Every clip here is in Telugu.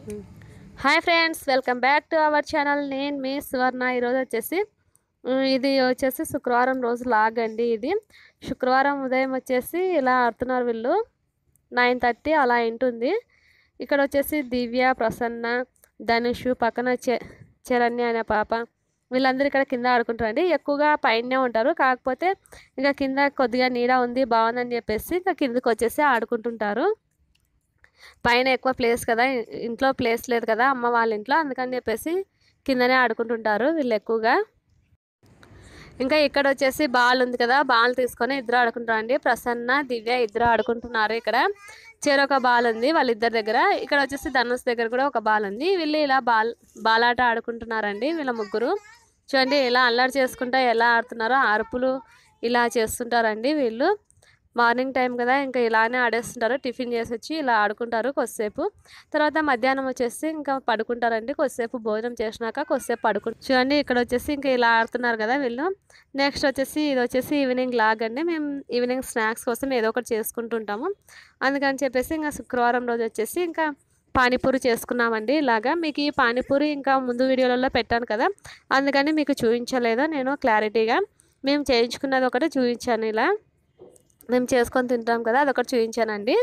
hi friends welcome back to our channel నేను మీ సువర్ణ ఈరోజు వచ్చేసి ఉమ్, ఇది వచ్చేసి శుక్రవారం రోజు లాగ్ అండి ఇది శుక్రవారం ఉదయం వచ్చేసి ఇలా ఆడుతున్నారు వీళ్ళు నైన్ థర్టీ అలా ఉంటుంది ఇక్కడ వచ్చేసి దివ్య ప్రసన్న ధనుషు పక్కన చ చరణ్య అనే పాప వీళ్ళందరూ ఇక్కడ కింద ఆడుకుంటారండి ఎక్కువగా పైనే ఉంటారు కాకపోతే ఇంకా కింద కొద్దిగా నీడ ఉంది బాగుందని చెప్పేసి ఇంకా కిందకి వచ్చేసి ఆడుకుంటుంటారు పైన ఎక్కువ ప్లేస్ కదా ఇ- ఇంట్లో ప్లేస్ లేదు కదా అమ్మ వాళ్ళ ఇంట్లో అందుకని చెప్పేసి కిందనే ఆడుకుంటుంటారు వీళ్ళు ఎక్కువగా ఇంకా ఇక్కడ వచ్చేసి బాల్ ఉంది కదా బాల్ తీసుకొని ఇద్దరు ఆడుకుంటారండి ప్రసన్న దివ్య ఇద్దరు ఆడుకుంటున్నారు ఇక్కడ చెరొక బాల్ ఉంది వాళ్ళిద్దరి దగ్గర ఇక్కడ వచ్చేసి ధనుష్ దగ్గర కూడా ఒక బాల్ ఉంది వీళ్ళు ఇలా బాల్ బాలాట ఆడుకుంటున్నారండి వీళ్ళ ముగ్గురు చూడండి ఎలా అల్లరి చేసుకుంటా ఎలా ఆడుతున్నారో అరుపులు ఇలా చేస్తుంటారండి వీళ్ళు మార్నింగ్ టైం కదా ఇంకా ఇలానే ఆడేస్తుంటారు టిఫిన్ చేసి వచ్చి ఇలా ఆడుకుంటారు కొద్దిసేపు తర్వాత మధ్యాహ్నం వచ్చేసి ఇంకా పడుకుంటారండి కొద్దిసేపు భోజనం చేసినాక కొద్దిసేపు పడుకుంటారు చూడండి ఇక్కడ వచ్చేసి ఇంకా ఇలా ఆడుతున్నారు కదా వీళ్ళు నెక్స్ట్ వచ్చేసి ఇది వచ్చేసి ఈవినింగ్ లాగ్ అండి మేము ఈవినింగ్ స్నాక్స్ కోసం ఏదో ఒకటి చేసుకుంటుంటాము అందుకని చెప్పేసి ఇంకా శుక్రవారం రోజు వచ్చేసి ఇంకా పానీపూరి చేసుకున్నామండి ఇలాగా మీకు ఈ పానీపూరి ఇంకా ముందు వీడియోలలో పెట్టాను కదా అందుకని మీకు చూపించలేదు నేను క్లారిటీగా మేము చేయించుకున్నది ఒకటి చూపించాను ఇలా మేము చేసుకొని తింటాం కదా అదొకటి చూపించానండి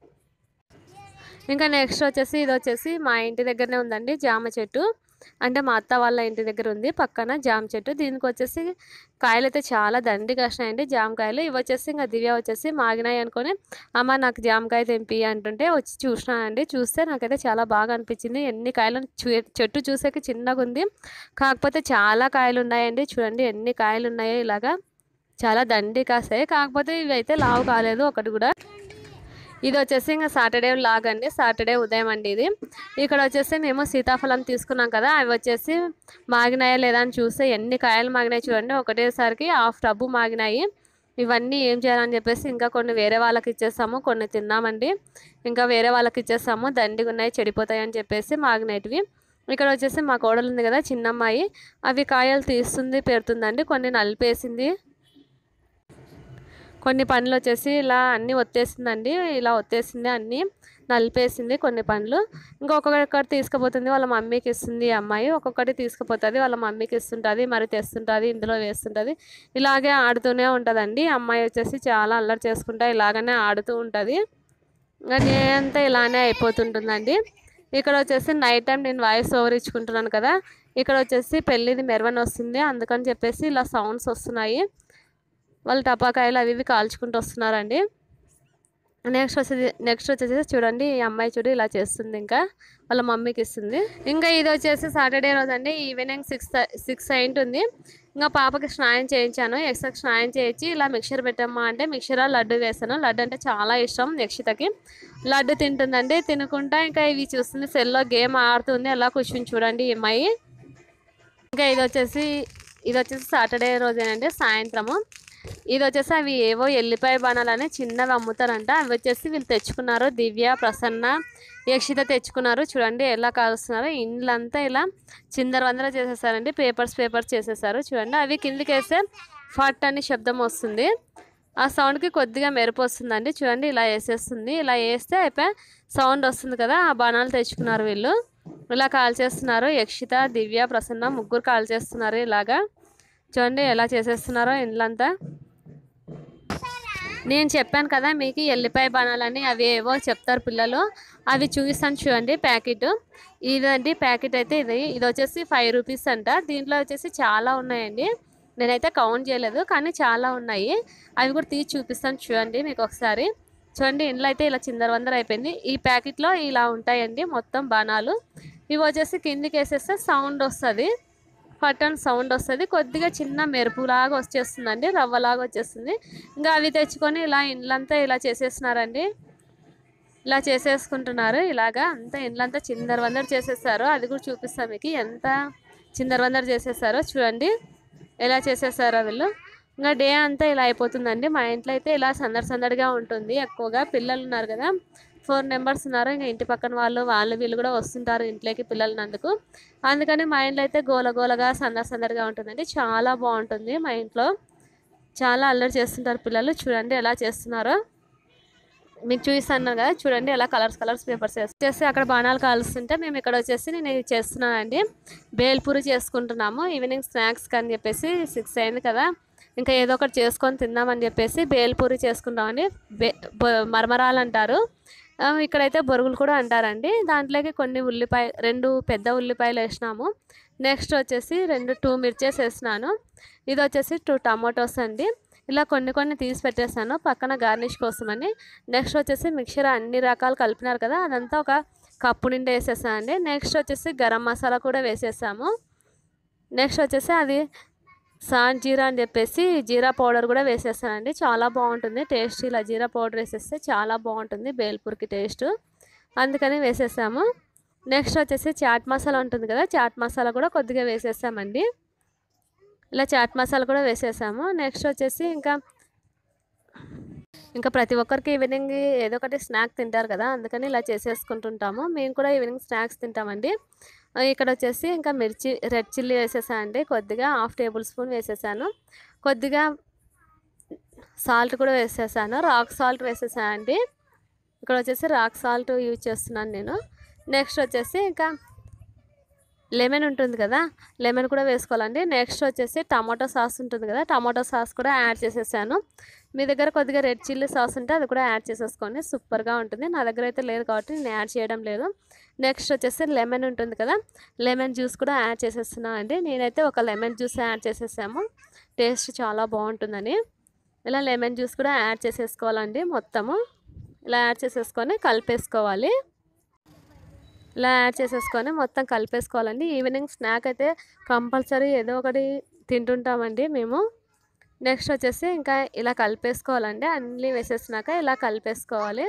ఇంకా నెక్స్ట్ వచ్చేసి ఇది వచ్చేసి మా ఇంటి దగ్గరనే ఉందండి జామ చెట్టు అంటే మా అత్త వాళ్ళ ఇంటి దగ్గర ఉంది పక్కన జామ చెట్టు దీనికి వచ్చేసి కాయలు అయితే చాలా దండిగా వస్తున్నాయండి జామకాయలు ఇవి వచ్చేసి ఇంకా దివ్య వచ్చేసి మాగినాయి అనుకొని అమ్మ నాకు జామకాయ తెంపి అంటుంటే వచ్చి చూసినానండి చూస్తే నాకైతే చాలా బాగా అనిపించింది ఎన్ని కాయలు చూ- చెట్టు చూసేకి చిన్నగా ఉంది కాకపోతే చాలా కాయలు ఉన్నాయండి చూడండి ఎన్ని కాయలు ఉన్నాయో ఇలాగా చాలా దండి కాసాయి కాకపోతే ఇవి అయితే లావు కాలేదు ఒకటి కూడా ఇది వచ్చేసి ఇంకా సాటర్డే లాగ్ అండి సాటర్డే ఉదయం అండి ఇది ఇక్కడ వచ్చేసి మేము సీతాఫలం తీసుకున్నాం కదా అవి వచ్చేసి మాగినాయా లేదా అని చూస్తే ఎన్ని కాయలు మాగినాయి చూడండి ఒకటేసారికి హాఫ్ టబ్బు మాగినాయి ఇవన్నీ ఏం చేయాలని చెప్పేసి ఇంకా కొన్ని వేరే వాళ్ళకి ఇచ్చేసాము కొన్ని తిన్నామండి ఇంకా వేరే వాళ్ళకి ఇచ్చేసాము దండిగా ఉన్నాయి చెడిపోతాయి అని చెప్పేసి మాగినటివి ఇక్కడ వచ్చేసి మా కోడలు ఉంది కదా చిన్నమ్మాయి అవి కాయలు తీస్తుంది పెడుతుందండి కొన్ని నలిపేసింది కొన్ని పండ్లు వచ్చేసి ఇలా అన్నీ ఒత్తేసిందండి ఇలా ఒత్తేసింది అన్నీ నలిపేసింది కొన్ని పండ్లు ఇంకొకటి తీసుకుపోతుంది వాళ్ళ మమ్మీకి ఇస్తుంది ఈ అమ్మాయి ఒక్కొక్కటి తీసుకుపోతుంది వాళ్ళ మమ్మీకి ఇస్తుంటుంది మరి తెస్తుంటుంది ఇందులో వేస్తుంటుంది ఇలాగే ఆడుతూనే ఉంటుందండి అమ్మాయి వచ్చేసి చాలా అల్లరి చేసుకుంటా ఇలాగనే ఆడుతూ ఉంటుంది ఇంకా నేనంతా ఇలానే అయిపోతుంటుందండి ఇక్కడ వచ్చేసి నైట్ టైం నేను వాయిస్ ఓవర్ ఇచ్చుకుంటున్నాను కదా ఇక్కడ వచ్చేసి పెళ్ళిది మెరవని వస్తుంది అందుకని చెప్పేసి ఇలా సౌండ్స్ వస్తున్నాయి వాళ్ళు టపాకాయలు అవి ఇవి కాల్చుకుంటూ వస్తున్నారండి నెక్స్ట్ వచ్చేసి నెక్స్ట్ వచ్చేసి చూడండి ఈ అమ్మాయి చూడు ఇలా చేస్తుంది ఇంకా వాళ్ళ మమ్మీకి ఇస్తుంది ఇంకా ఇది వచ్చేసి సాటర్డే రోజు అండి ఈవినింగ్ సిక్స్ సిక్స్ అయింటుంది ఇంకా పాపకి స్నానం చేయించాను ఎక్స్ట్రా స్నానం చేయించి ఇలా మిక్చర్ పెట్టమ్మా అంటే మిక్చర్ లడ్డు వేసాను లడ్డు అంటే చాలా ఇష్టం యక్షితకి లడ్డు తింటుందండి తినుకుంటా ఇంకా ఇవి చూస్తుంది సెల్లో గేమ్ ఆడుతుంది అలా కూర్చుని చూడండి ఈ అమ్మాయి ఇంకా ఇది వచ్చేసి ఇది వచ్చేసి సాటర్డే రోజేనండి సాయంత్రము ఇది వచ్చేసి అవి ఏవో ఎల్లిపాయ బాణాలని చిన్నవి అమ్ముతారంట అవి వచ్చేసి వీళ్ళు తెచ్చుకున్నారు దివ్య ప్రసన్న యక్షిత తెచ్చుకున్నారు చూడండి ఎలా కాలుస్తున్నారు ఇండ్లంతా ఇలా చిందర వందర చేసేసారండి పేపర్స్ పేపర్స్ చేసేసారు చూడండి అవి కిందికి వేస్తే ఫట్ అని శబ్దం వస్తుంది ఆ సౌండ్కి కొద్దిగా మెరుపు వస్తుందండి చూడండి ఇలా వేసేస్తుంది ఇలా వేస్తే అయిపోయి సౌండ్ వస్తుంది కదా ఆ బాణాలు తెచ్చుకున్నారు వీళ్ళు ఇలా కాల్ చేస్తున్నారు యక్షిత దివ్య ప్రసన్న ముగ్గురు కాల్ చేస్తున్నారు ఇలాగా చూడండి ఎలా చేసేస్తున్నారో ఇండ్లంతా నేను చెప్పాను కదా మీకు ఈ ఎల్లిపాయ బాణాలని అవి ఏవో చెప్తారు పిల్లలు అవి చూపిస్తాను చూడండి ప్యాకెట్ ఇదండి ప్యాకెట్ అయితే ఇది ఇది వచ్చేసి ఫైవ్ రూపీస్ అంట దీంట్లో వచ్చేసి చాలా ఉన్నాయండి నేనైతే కౌంట్ చేయలేదు కానీ చాలా ఉన్నాయి అవి కూడా తీసి చూపిస్తాను చూడండి మీకు ఒకసారి చూడండి ఇంట్లో అయితే ఇలా చిందర వందర అయిపోయింది ఈ ప్యాకెట్లో ఇలా ఉంటాయండి మొత్తం బాణాలు ఇవి వచ్చేసి కిందికి వేసేస్తే సౌండ్ వస్తుంది పట్టన్ సౌండ్ వస్తుంది కొద్దిగా చిన్న మెరుపులాగా వచ్చేస్తుందండి రవ్వలాగా వచ్చేస్తుంది ఇంకా అవి తెచ్చుకొని ఇలా ఇండ్లంతా ఇలా చేసేస్తున్నారండి ఇలా చేసేసుకుంటున్నారు ఇలాగా అంతా ఇండ్లంతా చిందర వందర చేసేసారు అది కూడా చూపిస్తాను మీకు ఎంత చిందర వందర చేసేసారో చూడండి ఎలా చేసేసారో వీళ్ళు ఇంకా డే అంతా ఇలా అయిపోతుందండి మా ఇంట్లో అయితే ఇలా సందడి సందడిగా ఉంటుంది ఎక్కువగా పిల్లలు ఉన్నారు కదా ఫోర్ మెంబర్స్ ఉన్నారు ఇంకా ఇంటి పక్కన వాళ్ళు వాళ్ళు వీళ్ళు కూడా వస్తుంటారు ఇంట్లోకి పిల్లలనందుకు అందుకని మా ఇంట్లో అయితే గోల గోలగా సందడి సందడిగా ఉంటుందండి చాలా బాగుంటుంది మా ఇంట్లో చాలా అల్లరి చేస్తుంటారు పిల్లలు చూడండి ఎలా చేస్తున్నారో మీకు చూపిస్తాను కదా చూడండి ఎలా కలర్స్ కలర్స్ పేపర్స్ చేసి అక్కడ బాణాలు కాలుస్తుంటే మేము ఇక్కడ వచ్చేసి నేను ఇది చేస్తున్నానండి బేల్పూరి చేసుకుంటున్నాము ఈవినింగ్ స్నాక్స్ అని చెప్పేసి సిక్స్ అయింది కదా ఇంకా ఏదో ఒకటి చేసుకొని తిందామని చెప్పేసి బేల్పూరి చేసుకుంటామండి బే బొ- మరమరాలు అంటారు ఆ, ఇక్కడైతే బొరుగులు కూడా అంటారండి దాంట్లోకి కొన్ని ఉల్లిపాయ రెండు పెద్ద ఉల్లిపాయలు వేసినాము నెక్స్ట్ వచ్చేసి రెండు టూ మిర్చెస్ వేసినాను ఇది వచ్చేసి టూ టమాటోస్ అండి ఇలా కొన్ని కొన్ని తీసి పెట్టేసాను పక్కన గార్నిష్ కోసమని నెక్స్ట్ వచ్చేసి మిక్చర్ అన్ని రకాలు కలిపినారు కదా అదంతా ఒక కప్పు నిండా వేసేసాను అండి నెక్స్ట్ వచ్చేసి గరం మసాలా కూడా వేసేసాము నెక్స్ట్ వచ్చేసి అది సాన్ జీరా అని చెప్పేసి జీరా పౌడర్ కూడా వేసేస్తానండి చాలా బాగుంటుంది టేస్ట్ ఇలా జీరా పౌడర్ వేసేస్తే చాలా బాగుంటుంది బేల్పూర్కి టేస్ట్ అందుకని వేసేసాము నెక్స్ట్ వచ్చేసి చాట్ మసాలా ఉంటుంది కదా చాట్ మసాలా కూడా కొద్దిగా వేసేసామండి ఇలా చాట్ మసాలా కూడా వేసేసాము నెక్స్ట్ వచ్చేసి ఇంకా ఇంకా ప్రతి ఒక్కరికి ఈవినింగ్ ఏదో ఒకటి స్నాక్ తింటారు కదా అందుకని ఇలా చేసేసుకుంటుంటాము మేము కూడా ఈవినింగ్ స్నాక్స్ తింటామండి ఆ, ఇక్కడ వచ్చేసి ఇంకా మిర్చి రెడ్ చిల్లీ వేసేసాను అండి కొద్దిగా హాఫ్ టేబుల్ స్పూన్ వేసేసాను కొద్దిగా సాల్ట్ కూడా వేసేసాను రాక్ సాల్ట్ వేసేసాను అండి ఇక్కడ వచ్చేసి రాక్ సాల్ట్ యూజ్ చేస్తున్నాను నేను నెక్స్ట్ వచ్చేసి ఇంకా లెమన్ ఉంటుంది కదా లెమన్ కూడా వేసుకోవాలండి నెక్స్ట్ వచ్చేసి టమాటో సాస్ ఉంటుంది కదా టమాటో సాస్ కూడా యాడ్ చేసేసాను మీ దగ్గర కొద్దిగా రెడ్ చిల్లీ సాస్ ఉంటే అది కూడా యాడ్ చేసేసుకోండి సూపర్గా ఉంటుంది నా దగ్గర అయితే లేదు కాబట్టి నేను యాడ్ చేయడం లేదు నెక్స్ట్ వచ్చేసి లెమన్ ఉంటుంది కదా లెమన్ జ్యూస్ కూడా యాడ్ చేసేస్తున్నాను అండి నేనైతే ఒక లెమన్ జ్యూస్ యాడ్ చేసేసాము టేస్ట్ చాలా బాగుంటుందని ఇలా లెమన్ జ్యూస్ కూడా యాడ్ చేసేసుకోవాలండి మొత్తము ఇలా యాడ్ చేసేసుకొని కలిపేసుకోవాలి ఇలా యాడ్ చేసేసుకొని మొత్తం కలిపేసుకోవాలండి ఈవినింగ్ స్నాక్ అయితే కంపల్సరీ ఏదో ఒకటి తింటుంటామండి మేము నెక్స్ట్ వచ్చేసి ఇంకా ఇలా కలిపేసుకోవాలండి అన్నీ వేసేసినాక ఇలా కలిపేసుకోవాలి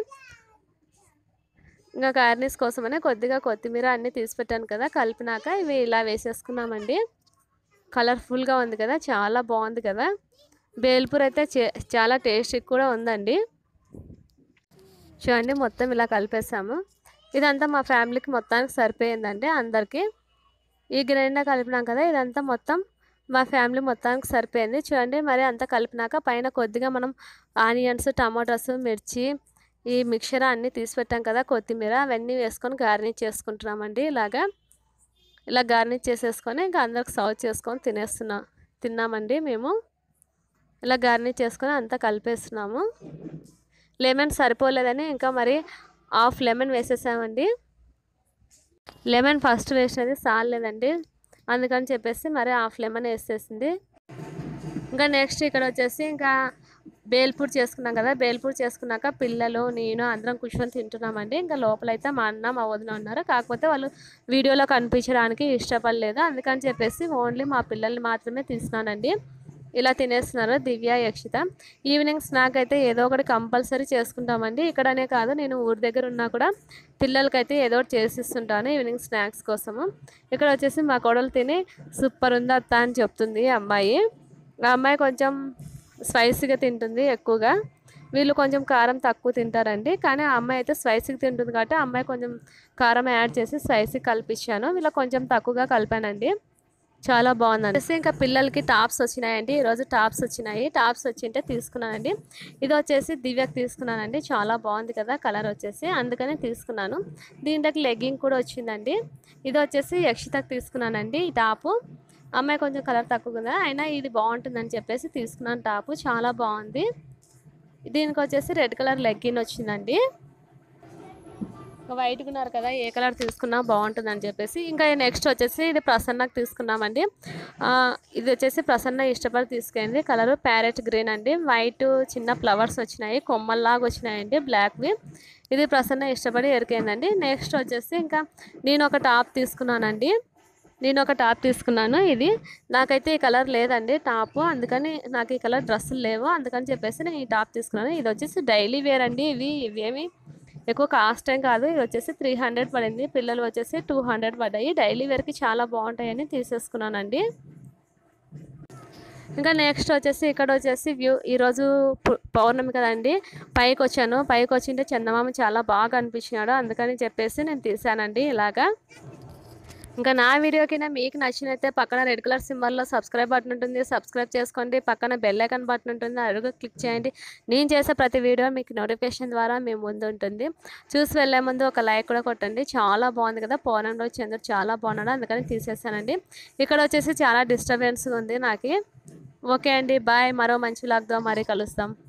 ఇంకా గార్నిష్ కోసమనే కొద్దిగా కొత్తిమీర అన్నీ తీసి పెట్టాను కదా కలిపినాక ఇవి ఇలా వేసేసుకున్నామండి కలర్ఫుల్గా ఉంది కదా చాలా బాగుంది కదా బేల్పూర్ అయితే చే- చాలా టేస్టీ కూడా ఉందండి చూడండి మొత్తం ఇలా కలిపేసాము ఇదంతా మా ఫ్యామిలీకి మొత్తానికి సరిపోయిందండి అందరికీ ఈ గ్రైండర్ కలిపినాం కదా ఇదంతా మొత్తం మా ఫ్యామిలీ మొత్తానికి సరిపోయింది చూడండి మరి అంతా కలిపినాక పైన కొద్దిగా మనం ఆనియన్స్ టమాటోస్ మిర్చి ఈ మిక్చర్ అన్నీ తీసి పెట్టాం కదా కొత్తిమీర అవన్నీ వేసుకొని గార్నిష్ చేసుకుంటున్నామండి ఇలాగా ఇలా గార్నిష్ చేసేసుకొని ఇంకా అందరికి సర్వ్ చేసుకొని తినేస్తున్నాం తిన్నామండి మేము ఇలా గార్నిష్ చేసుకొని అంతా కలిపేస్తున్నాము లెమన్ సరిపోలేదని ఇంకా మరి హాఫ్ లెమన్ వేసేసామండి లెమన్ ఫస్ట్ వేసినది సాలేదండి అందుకని చెప్పేసి మరి హాఫ్ లెమన్ వేసేసింది ఇంకా నెక్స్ట్ ఇక్కడ వచ్చేసి ఇంకా బేల్పూర్ చేసుకున్నాం కదా బేల్పూర్ చేసుకున్నాక పిల్లలు నేను అందరం కూర్చొని తింటున్నామండి ఇంకా లోపలైతే మా అన్న మా వదిన ఉన్నారు కాకపోతే వాళ్ళు వీడియోలో కనిపించడానికి ఇష్టపడలేదు అందుకని చెప్పేసి ఓన్లీ మా పిల్లల్ని మాత్రమే తీసినానండి ఇలా తినేస్తున్నారు దివ్య యక్షిత ఈవినింగ్ స్నాక్ అయితే ఏదో ఒకటి కంపల్సరీ చేసుకుంటామండి ఇక్కడనే కాదు నేను ఊరి దగ్గర ఉన్నా కూడా పిల్లలకైతే ఏదో ఒకటి చేసిస్తుంటాను ఈవినింగ్ స్నాక్స్ కోసము ఇక్కడ వచ్చేసి మా కోడలు తిని సూపర్ ఉంది అత్త అని చెప్తుంది ఈ అమ్మాయి ఆ అమ్మాయి కొంచెం స్పైసీగా తింటుంది ఎక్కువగా వీళ్ళు కొంచెం కారం తక్కువ తింటారండి కానీ ఆ అమ్మాయి అయితే స్పైసీగా తింటుంది కాబట్టి ఆ అమ్మాయి కొంచెం కారం యాడ్ చేసి స్పైసీ కలిపించాను వీళ్ళ కొంచెం తక్కువగా కలిపానండి చాలా బాగుందండి వచ్చేసి ఇంకా పిల్లలకి టాప్స్ వచ్చినాయండి ఈరోజు టాప్స్ వచ్చినాయి టాప్స్ వచ్చింటే తీసుకున్నానండి ఇది వచ్చేసి దివ్యకి తీసుకున్నానండి చాలా బాగుంది కదా కలర్ వచ్చేసి అందుకని తీసుకున్నాను దీంట్లోకి లెగ్గింగ్ కూడా వచ్చిందండి ఇది వచ్చేసి యక్షితకి తీసుకున్నానండి ఈ టాపు అమ్మాయి కొంచెం కలర్ తక్కువ కదా అయినా ఇది బాగుంటుందని చెప్పేసి తీసుకున్నాను టాపు చాలా బాగుంది దీనికి వచ్చేసి రెడ్ కలర్ లెగ్గిన్ వచ్చిందండి వైట్ ఉన్నారు కదా ఏ కలర్ తీసుకున్నా బాగుంటుందని చెప్పేసి ఇంకా నెక్స్ట్ వచ్చేసి ఇది ప్రసన్నకు తీసుకున్నామండి ఆ, ఇది వచ్చేసి ప్రసన్న ఇష్టపడి తీసుకెళ్ళింది కలర్ ప్యారెట్ గ్రీన్ అండి వైట్ చిన్న ఫ్లవర్స్ వచ్చినాయి కొమ్మల్లాగా వచ్చినాయండి బ్లాక్వి ఇది ప్రసన్న ఇష్టపడి ఎరికైందండి నెక్స్ట్ వచ్చేసి ఇంకా నేను ఒక టాప్ తీసుకున్నానండి నేను ఒక టాప్ తీసుకున్నాను ఇది నాకైతే ఈ కలర్ లేదండి టాప్ అందుకని నాకు ఈ కలర్ డ్రెస్సులు లేవు అందుకని చెప్పేసి నేను ఈ టాప్ తీసుకున్నాను ఇది వచ్చేసి డైలీ వేర్ అండి ఇవి ఇవేమి ఎక్కువ కాస్ట్ ఏం కాదు ఇది వచ్చేసి త్రీ హండ్రెడ్ పడింది పిల్లలు వచ్చేసి టూ హండ్రెడ్ పడ్డాయి డైలీ వేర్కి చాలా బాగుంటాయని తీసేసుకున్నానండి ఇంకా నెక్స్ట్ వచ్చేసి ఇక్కడ వచ్చేసి వ్యూ ఈరోజు పు- పౌర్ణమి కదండి పైకి వచ్చాను పైకి వచ్చింటే చందమామ చాలా బాగా అనిపించినాడు అందుకని చెప్పేసి నేను తీసానండి ఇలాగా ఇంకా నా వీడియో కింద మీకు నచ్చినైతే పక్కన రెడ్ కలర్ సింబల్లో సబ్స్క్రైబ్ బటన్ ఉంటుంది సబ్స్క్రైబ్ చేసుకోండి పక్కన బెల్ ఐకాన్ బటన్ ఉంటుంది అడుగు క్లిక్ చేయండి నేను చేసే ప్రతి వీడియో మీకు నోటిఫికేషన్ ద్వారా మీ ముందు ఉంటుంది చూసి వెళ్ళే ముందు ఒక లైక్ కూడా కొట్టండి చాలా బాగుంది కదా పౌర్ణమి రోజు చంద్రుడు చాలా బాగున్నాడు అందుకని తీసేసానండి ఇక్కడ వచ్చేసి చాలా డిస్టర్బెన్స్గా ఉంది నాకు ఓకే అండి బాయ్ మరో మంచి లాగ్తో మరీ కలుస్తాం